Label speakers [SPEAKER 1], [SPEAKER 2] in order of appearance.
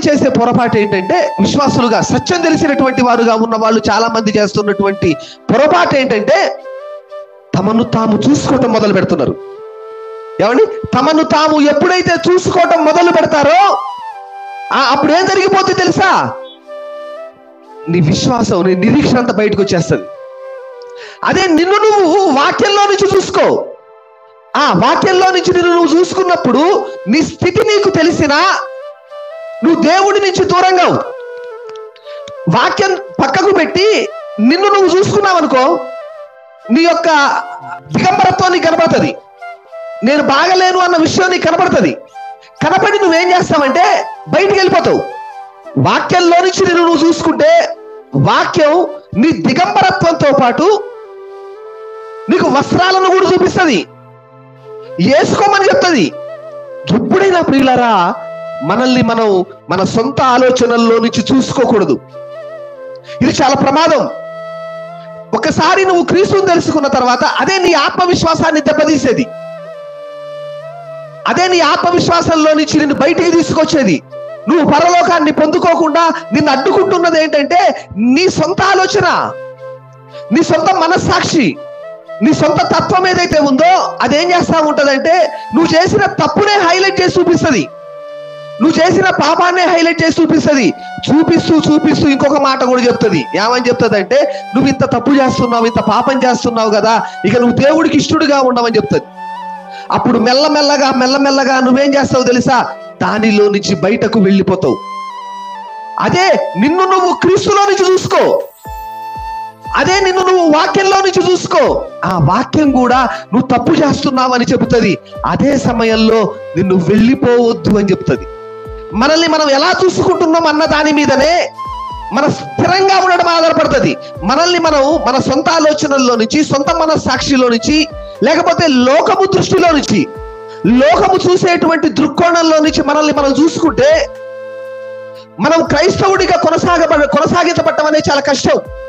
[SPEAKER 1] చేసే పొరపాటు ఏంటంటే విశ్వాసులుగా సత్యం తెలిసినటువంటి వారుగా ఉన్న వాళ్ళు చాలా మంది చేస్తున్నటువంటి పొరపాటు ఏంటంటే తమను తాము చూసుకోవటం మొదలు పెడుతున్నారు ఏమండి తమను తాము ఎప్పుడైతే చూసుకోవటం మొదలు పెడతారో ఆ అప్పుడు ఏం జరిగిపోతుంది తెలుసా నీ విశ్వాసం నీ నిరీక్షణ అంతా బయటకు వచ్చేస్తుంది అదే నిన్ను నువ్వు వాక్యంలో నుంచి చూసుకో ఆ వాక్యంలో నుంచి నిన్ను నువ్వు చూసుకున్నప్పుడు నీ స్థితి నీకు తెలిసినా నువ్వు దేవుడి నుంచి దూరంగా ఉ. వాక్యం పక్కకు పెట్టి నిన్ను నువ్వు చూసుకున్నావు అనుకో నీ యొక్క దిగంబరత్వం నీకు కనపడుతుంది నేను బాగలేను అన్న విషయం నీకు కనపడుతుంది కనపడి నువ్వేం చేస్తావంటే బయటికి వెళ్ళిపోతావు వాక్యంలో నుంచి నేను నువ్వు చూసుకుంటే వాక్యం నీ దిగంబరత్వంతో పాటు నీకు వస్త్రాలను కూడా చూపిస్తుంది వేసుకోమని చెప్తుంది ఎప్పుడైనా ప్రియులరా మనల్ని మనం మన సొంత ఆలోచనల్లో నుంచి చూసుకోకూడదు ఇది చాలా ప్రమాదం ఒకసారి నువ్వు క్రీస్తుని తెలుసుకున్న తర్వాత అదే నీ ఆత్మవిశ్వాసాన్ని దెబ్బతీసేది అదే నీ ఆత్మవిశ్వాసంలో నుంచి నిన్ను బయటికి తీసుకొచ్చేది నువ్వు పరలోకాన్ని పొందుకోకుండా నిన్ను అడ్డుకుంటున్నది ఏంటంటే నీ సొంత ఆలోచన నీ సొంత మనస్సాక్షి నీ సొంత తత్వం ఏదైతే ఉందో అదేం చేస్తా ఉంటదంటే నువ్వు చేసిన తప్పునే హైలైట్ చేసి చూపిస్తుంది నువ్వు చేసిన పాపాన్నే హైలైట్ చేసి చూపిస్తుంది చూపిస్తూ చూపిస్తూ ఇంకొక మాట కూడా చెప్తుంది ఏమని చెప్తుంది అంటే నువ్వు ఇంత తప్పు చేస్తున్నావు ఇంత పాపం చేస్తున్నావు కదా ఇక నువ్వు దేవుడికి ఇష్టడుగా ఉండవని చెప్తుంది అప్పుడు మెల్లమెల్లగా మెల్లమెల్లగా నువ్వేం చేస్తావు తెలుసా దానిలో నుంచి బయటకు వెళ్ళిపోతావు అదే నిన్ను నువ్వు క్రీస్తులో నుంచి చూసుకో అదే నిన్ను నువ్వు వాక్యంలో నుంచి చూసుకో ఆ వాక్యం కూడా నువ్వు తప్పు చేస్తున్నావు అని చెబుతుంది అదే సమయంలో నిన్ను వెళ్ళిపోవద్దు అని చెప్తుంది మనల్ని మనం ఎలా చూసుకుంటున్నాం అన్న దాని మీదనే మన స్థిరంగా ఉండడం ఆధారపడుతుంది మనల్ని మనం మన సొంత ఆలోచనల్లో నుంచి సొంత మన సాక్షిలో నుంచి లేకపోతే లోకము దృష్టిలో నుంచి లోకము చూసేటువంటి దృక్కోణంలో నుంచి మనల్ని మనం చూసుకుంటే మనం క్రైస్తవుడిగా కొనసాగబడ కొనసాగించబడటం అనేది చాలా కష్టం